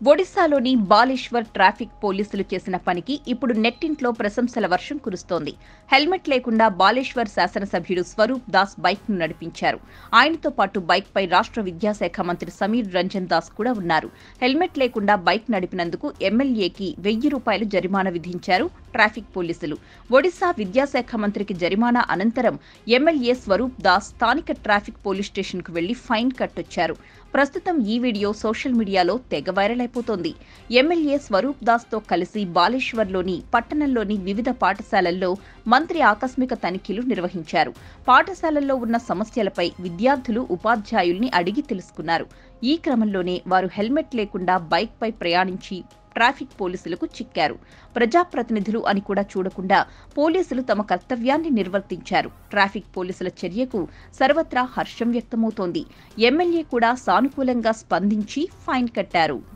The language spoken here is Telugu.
ఒడిశాలోని బాలేశ్వర్ ట్రాఫిక్ పోలీసులు చేసిన పనికి ఇప్పుడు నెట్టింట్లో ప్రశంసల వర్షం కురుస్తోంది హెల్మెట్ లేకుండా బాలేశ్వర్ శాసనసభ్యుడు స్వరూప్ దాస్ బైక్ ను నడిపించారు ఆయనతో పాటు బైక్ పై రాష్ట్ర విద్యాశాఖ మంత్రి సమీర్ రంజన్ దాస్ కూడా ఉన్నారు హెల్మెట్ లేకుండా బైక్ నడిపినందుకు ఎమ్మెల్యేకి వెయ్యి రూపాయలు జరిమానా విధించారు ట్రాఫిక్ పోలీసులు ఒడిశా విద్యాశాఖ మంత్రికి జరిమానా అనంతరం ఎమ్మెల్యే స్వరూప్ దాస్ స్థానిక ట్రాఫిక్ పోలీస్ స్టేషన్కు వెళ్లి ఫైన్ కట్టొచ్చారు ప్రస్తుతం ఈ వీడియో సోషల్ మీడియాలో తెగ వైరల్ అయిపోతోంది ఎమ్మెల్యే స్వరూప్ దాస్తో కలిసి బాలేశ్వర్లోని పట్టణంలోని వివిధ పాఠశాలల్లో మంత్రి ఆకస్మిక తనిఖీలు నిర్వహించారు పాఠశాలల్లో ఉన్న సమస్యలపై విద్యార్థులు ఉపాధ్యాయుల్ని అడిగి తెలుసుకున్నారు ఈ క్రమంలోనే వారు హెల్మెట్ లేకుండా బైక్పై ప్రయాణించి ట్రాఫిక్ పోలీసులకు చిక్కారు ప్రజాప్రతినిధులు అని కూడా చూడకుండా పోలీసులు తమ కర్తవ్యాన్ని నిర్వర్తించారు ట్రాఫిక్ పోలీసుల చర్యకు సర్వత్రా హర్షం వ్యక్తమవుతోంది ఎమ్మెల్యే కూడా సానుకూలంగా స్పందించి ఫైన్ కట్టారు